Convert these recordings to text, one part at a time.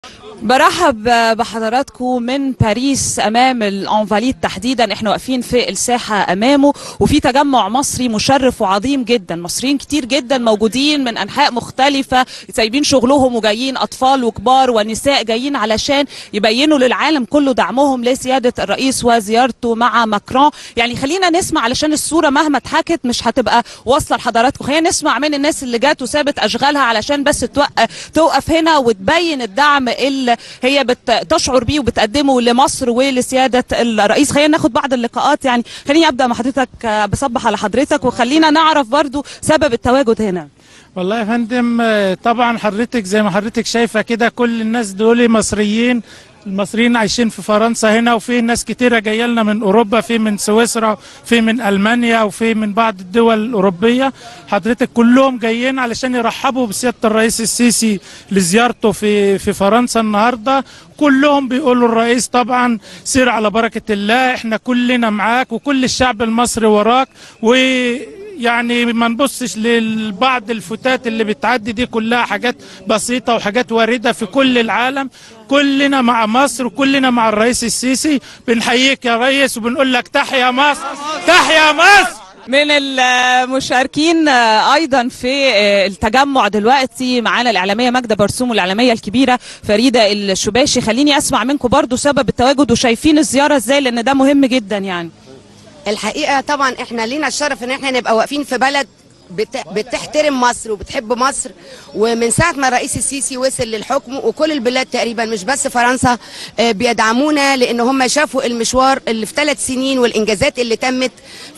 برحب بحضراتكم من باريس امام الانفاليد تحديدا احنا واقفين في الساحه امامه وفي تجمع مصري مشرف وعظيم جدا مصريين كتير جدا موجودين من انحاء مختلفه سايبين شغلهم وجايين اطفال وكبار ونساء جايين علشان يبينوا للعالم كله دعمهم لسياده الرئيس وزيارته مع ماكرون يعني خلينا نسمع علشان الصوره مهما اتحكت مش هتبقى واصله لحضراتكم خلينا نسمع من الناس اللي جات وسابت اشغالها علشان بس توقف توقف هنا وتبين الدعم اللي هي بتشعر بيه وبتقدمه لمصر ولسياده الرئيس خلينا ناخد بعض اللقاءات يعني خليني ابدا مع حضرتك بصبح على حضرتك وخلينا نعرف برضو سبب التواجد هنا والله يا فندم طبعا حضرتك زي ما حضرتك شايفه كده كل الناس دول مصريين المصريين عايشين في فرنسا هنا وفي ناس كتيره جايه لنا من اوروبا في من سويسرا في من المانيا وفي من بعض الدول الاوروبيه حضرتك كلهم جايين علشان يرحبوا بسياده الرئيس السيسي لزيارته في في فرنسا النهارده كلهم بيقولوا الرئيس طبعا سير على بركه الله احنا كلنا معاك وكل الشعب المصري وراك و يعني ما نبصش لبعض الفتات اللي بتعدي دي كلها حاجات بسيطة وحاجات واردة في كل العالم كلنا مع مصر وكلنا مع الرئيس السيسي بنحييك يا ريس وبنقول لك تحيا مصر تحيا مصر من المشاركين ايضا في التجمع دلوقتي معانا الاعلاميه ماجده برسوم والاعلاميه الكبيره فريده الشباشي خليني اسمع منكم برضو سبب التواجد وشايفين الزياره ازاي لان ده مهم جدا يعني الحقيقه طبعا احنا لينا الشرف ان احنا نبقى واقفين في بلد بت... بتحترم مصر وبتحب مصر ومن ساعه ما الرئيس السيسي وصل للحكم وكل البلاد تقريبا مش بس فرنسا بيدعمونا لان هم شافوا المشوار اللي في ثلاث سنين والانجازات اللي تمت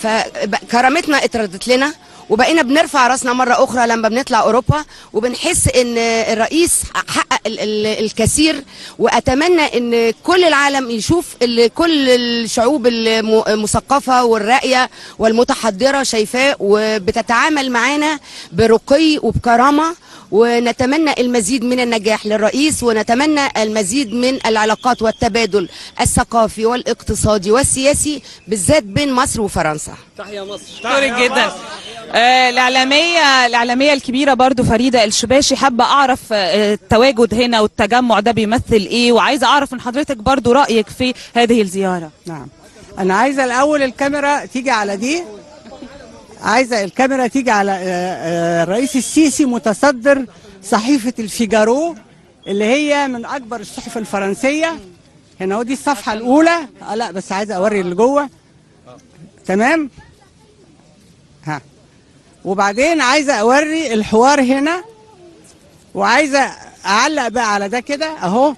فكرامتنا اتردت لنا وبقينا بنرفع راسنا مرة أخرى لما بنطلع أوروبا وبنحس إن الرئيس حقق ال ال الكثير وأتمنى إن كل العالم يشوف اللي كل الشعوب المثقفة والراقية والمتحضرة شايفاه وبتتعامل معانا برقي وبكرامة ونتمنى المزيد من النجاح للرئيس ونتمنى المزيد من العلاقات والتبادل الثقافي والاقتصادي والسياسي بالذات بين مصر وفرنسا تحيا مصر شكرا جدا آه الاعلاميه الاعلاميه الكبيره برضو فريده الشباشي حابه اعرف آه التواجد هنا والتجمع ده بيمثل ايه وعايزه اعرف من حضرتك برضو رايك في هذه الزياره نعم انا عايزه الاول الكاميرا تيجي على دي عايزه الكاميرا تيجي على الرئيس السيسي متصدر صحيفه الفيجارو اللي هي من اكبر الصحف الفرنسيه هنا ودي الصفحه الاولى آه لا بس عايزه اوري اللي جوه تمام ها وبعدين عايزه اوري الحوار هنا وعايزه اعلق بقى على ده كده اهو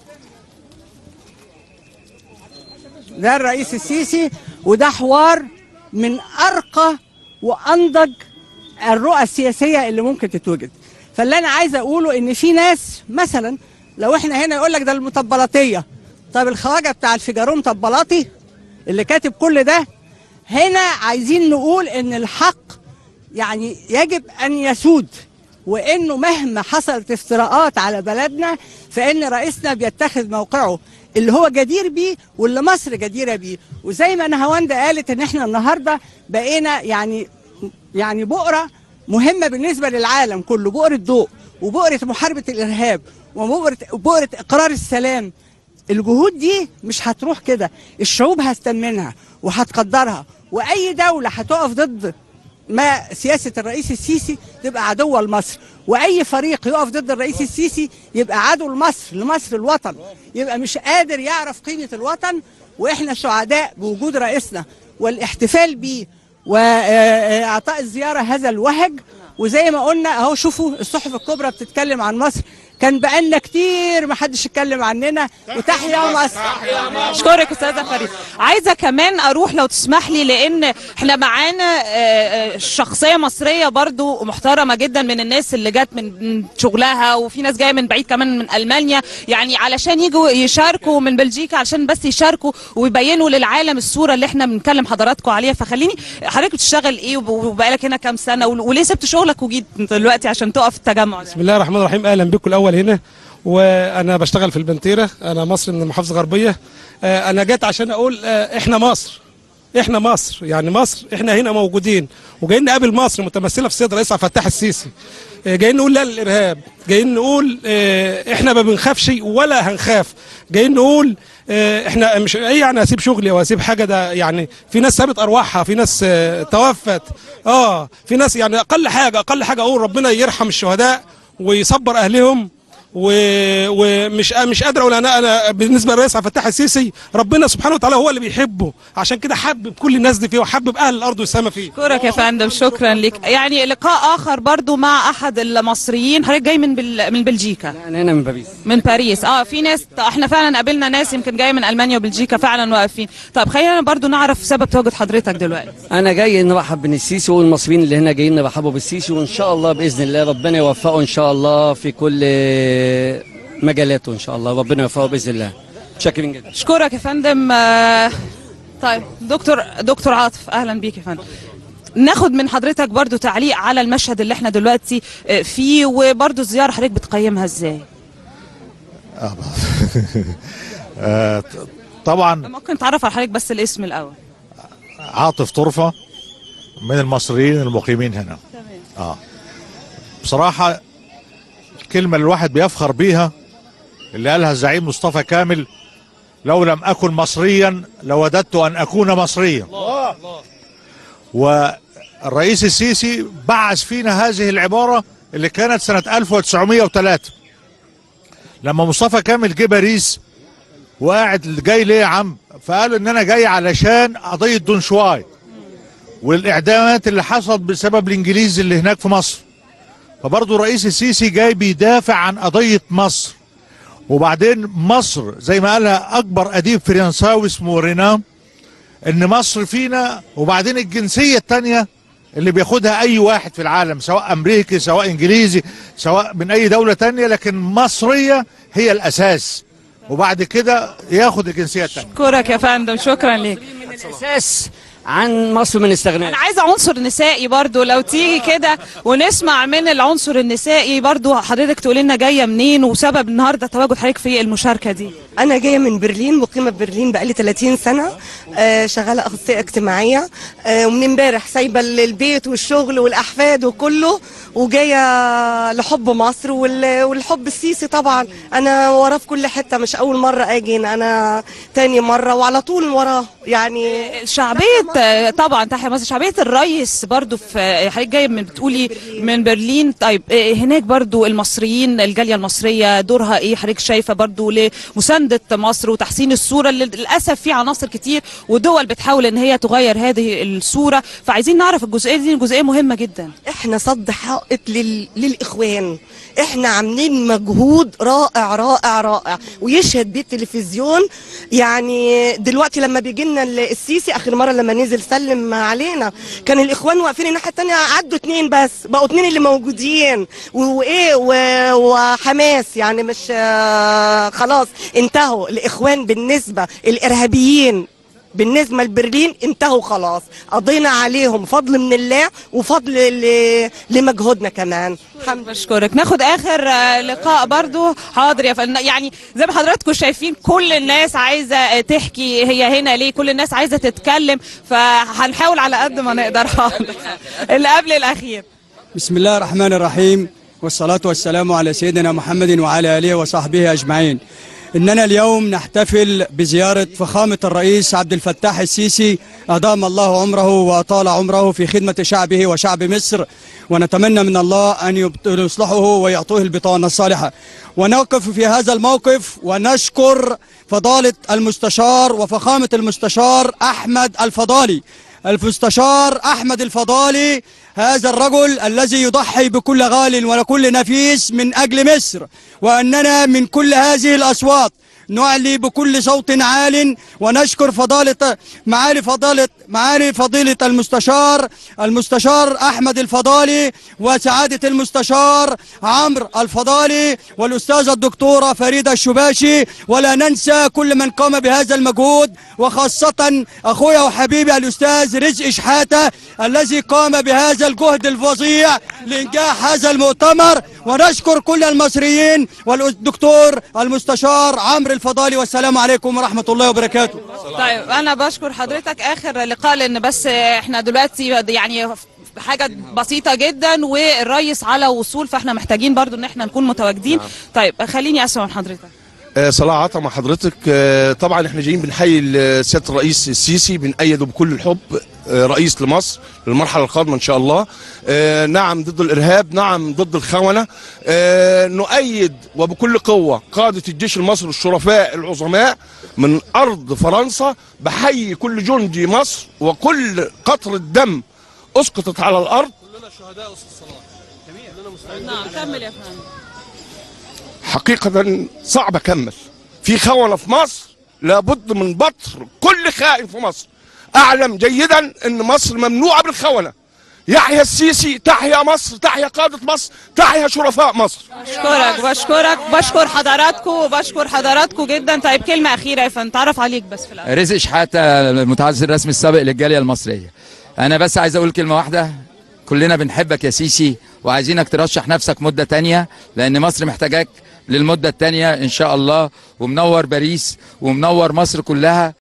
ده الرئيس السيسي وده حوار من ارقى وانضج الرؤى السياسيه اللي ممكن تتوجد فاللي انا عايز اقوله ان في ناس مثلا لو احنا هنا يقول لك ده المطبلاتيه طب الخواجه بتاع الفيجارو مطبلاطي اللي كاتب كل ده هنا عايزين نقول ان الحق يعني يجب ان يسود وانه مهما حصلت افتراءات على بلدنا فان رئيسنا بيتخذ موقعه اللي هو جدير بيه واللي مصر جديره بيه وزي ما نهاوند قالت ان احنا النهارده بقينا يعني يعني بؤره مهمه بالنسبه للعالم كله بؤره ضوء وبؤره محاربه الارهاب وبؤره بؤره اقرار السلام الجهود دي مش هتروح كده الشعوب هتستمنها وهتقدرها واي دوله هتقف ضد ما سياسه الرئيس السيسي تبقى عدوه لمصر واي فريق يقف ضد الرئيس السيسي يبقى عدو لمصر لمصر الوطن يبقى مش قادر يعرف قيمه الوطن واحنا سعداء بوجود رئيسنا والاحتفال بيه واعطاء الزياره هذا الوهج وزي ما قلنا اهو شوفوا الصحف الكبرى بتتكلم عن مصر كان بقالنا كتير ما حدش اتكلم عننا وتحيا مصر اشكرك استاذه فريد عايزه كمان اروح لو تسمح لي لان احنا معانا شخصيه مصريه برضو محترمه جدا من الناس اللي جت من شغلها وفي ناس جايه من بعيد كمان من المانيا يعني علشان يجوا يشاركوا من بلجيكا علشان بس يشاركوا ويبينوا للعالم الصوره اللي احنا بنكلم حضراتكم عليها فخليني حضرتك بتشتغل ايه وبقالك هنا كام سنه وليه سبت شغلك وجيت دلوقتي عشان تقف التجمع بسم الله الرحمن الرحيم اهلا بكم الاول هنا وانا بشتغل في البنتيره انا مصري من المحافظه الغربيه انا جيت عشان اقول احنا مصر احنا مصر يعني مصر احنا هنا موجودين وجايين نقابل مصر متمثله في السيد الرئيس عبد الفتاح السيسي آه، جايين نقول لا للارهاب جايين نقول آه، احنا ما بنخافش ولا هنخاف جايين نقول آه، احنا مش ايه يعني اسيب شغلي او اسيب حاجه ده يعني في ناس سابت ارواحها في ناس آه، توفت اه في ناس يعني اقل حاجه اقل حاجه اقول ربنا يرحم الشهداء ويصبر اهلهم و... ومش مش قادر اقول انا انا بالنسبه للرئيس عبد الفتاح السيسي ربنا سبحانه وتعالى هو اللي بيحبه عشان كده حبب كل الناس دي فيه وحبب اهل الارض والسماء فيه اشكرك يا فندم شكرا لك يعني لقاء اخر برضو مع احد المصريين حضرتك جاي من بل... من بلجيكا انا هنا من باريس من باريس اه في ناس احنا فعلا قابلنا ناس يمكن جايه من المانيا وبلجيكا فعلا واقفين طب خلينا برضو نعرف سبب تواجد حضرتك دلوقتي انا جاي نرحب بالسيسي والمصريين اللي هنا جايين نرحبوا بالسيسي وان شاء الله باذن الله ربنا يوفقه ان شاء الله في كل مجالاته ان شاء الله ربنا يوفقه باذن الله شاكرين جدا اشكرك يا فندم آه، طيب دكتور دكتور عاطف اهلا بيك يا فندم ناخد من حضرتك برضو تعليق على المشهد اللي احنا دلوقتي آه، فيه وبرضو الزياره حضرتك بتقيمها ازاي آه، طبعا ممكن تعرف على حضرتك بس الاسم الاول عاطف طرفة من المصريين المقيمين هنا اه بصراحة الكلمة اللي الواحد بيفخر بيها اللي قالها الزعيم مصطفى كامل لو لم أكن مصريا لوددت أن أكون مصريا والرئيس السيسي بعث فينا هذه العبارة اللي كانت سنة 1903 لما مصطفى كامل جه باريس وقاعد جاي ليه يا عم فقالوا ان انا جاي علشان قضيه دون شواي والاعدامات اللي حصلت بسبب الانجليز اللي هناك في مصر فبرضه الرئيس السيسي جاي بيدافع عن قضيه مصر وبعدين مصر زي ما قالها اكبر اديب فرنساوي اسمه رينام ان مصر فينا وبعدين الجنسيه الثانيه اللي بياخدها اي واحد في العالم سواء امريكي سواء انجليزي سواء من اي دوله تانية لكن مصريه هي الاساس وبعد كده ياخد الجنسيه الثانيه اشكرك يا فندم شكرا ليك الاساس عن مصر من استغناء انا عايزه عنصر نسائي برضو لو تيجي كده ونسمع من العنصر النسائي برضو حضرتك تقول لنا جايه منين وسبب النهارده تواجد حضرتك في المشاركه دي أنا جاية من برلين مقيمة في برلين بقالي 30 سنة آه، شغالة أخصائية اجتماعية آه، ومن امبارح سايبة البيت والشغل والأحفاد وكله وجاية لحب مصر وال- والحب السيسي طبعا أنا وراه في كل حتة مش أول مرة أجي هنا، أنا تاني مرة وعلى طول وراه يعني شعبيه طبعا تحيا مصر شعبيه الرئيس برضو في حضرتك جايه من بتقولي من برلين طيب آه، هناك برضو المصريين الجاليه المصريه دورها ايه حضرتك شايفه برضو لمسانده مصر وتحسين الصوره اللي للاسف في عناصر كتير ودول بتحاول ان هي تغير هذه الصوره فعايزين نعرف الجزئيه دي جزئيه مهمه جدا احنا صد حائط لل... للاخوان احنا عاملين مجهود رائع رائع رائع ويشهد بيه التلفزيون يعني دلوقتي لما بيجي لنا السيسي اخر مره لما نزل سلم علينا كان الاخوان واقفين الناحيه الثانيه عدوا اتنين بس بقوا اتنين اللي موجودين و- وايه و- وحماس يعني مش آه، خلاص انتهوا الاخوان بالنسبه الارهابيين بالنسبه لبرلين انتهوا خلاص قضينا عليهم فضل من الله وفضل ل- لمجهودنا كمان الحمد لله بشكرك ناخد اخر آه، لقاء برضو حاضر يا فندم يعني زي ما حضراتكم شايفين كل الناس عايزه آه، تحكي هي هنا ليه كل الناس عايزه تتكلم فهنحاول على قد ما نقدر حاضر اللي قبل الاخير بسم الله الرحمن الرحيم والصلاة والسلام على سيدنا محمد وعلى آله وصحبه أجمعين إننا اليوم نحتفل بزيارة فخامة الرئيس عبد الفتاح السيسي أدام الله عمره وأطال عمره في خدمة شعبه وشعب مصر ونتمنى من الله أن يبت- يصلحه ويعطيه البطانة الصالحة ونقف في هذا الموقف ونشكر فضالة المستشار وفخامة المستشار أحمد الفضالي المستشار أحمد الفضالي هذا الرجل الذي يضحي بكل غال وكل نفيس من أجل مصر وأننا من كل هذه الأصوات نعلي بكل صوت عال ونشكر فضالة معالي فضالة معالي فضيلة المستشار المستشار أحمد الفضالي وسعادة المستشار عمرو الفضالي والأستاذة الدكتورة فريدة الشباشي ولا ننسى كل من قام بهذا المجهود وخاصة أخويا وحبيبي الأستاذ رزق شحاتة الذي قام بهذا الجهد الفظيع لإنجاح هذا المؤتمر ونشكر كل المصريين والدكتور المستشار عمرو الفضالي والسلام عليكم ورحمة الله وبركاته طيب انا بشكر حضرتك اخر لقاء لان بس احنا دلوقتي يعني حاجة بسيطة جدا والرئيس على وصول فاحنا محتاجين برضو ان احنا نكون متواجدين طيب خليني اسمع من حضرتك آه، صلاح عطا مع حضرتك آه، طبعا احنا جايين بنحيي ال- سياده الرئيس السيسي بنأيده بكل الحب آه، رئيس لمصر للمرحله القادمه ان شاء الله آه، نعم ضد الارهاب نعم ضد الخونه آه، نؤيد وبكل قوه قاده الجيش المصري الشرفاء العظماء من ارض فرنسا بحيي كل جندي مصر وكل قطره دم اسقطت على الارض نعم كمل يا فندم حقيقة صعب أكمل في خونة في مصر لابد من بطر كل خائن في مصر أعلم جيدا أن مصر ممنوعة بالخونة يحيى السيسي تحيا مصر تحيا قادة مصر تحيا شرفاء مصر بشكرك بشكرك بشكر حضراتكم وبشكر حضراتكم جدا طيب كلمة أخيرة يا فندم تعرف عليك بس في الأول رزق شحاتة المتحدث الرسمي السابق للجالية المصرية أنا بس عايز أقول كلمة واحدة كلنا بنحبك يا سيسي وعايزينك ترشح نفسك مدة تانية لأن مصر محتاجاك للمدة التانية إن شاء الله ومنور باريس ومنور مصر كلها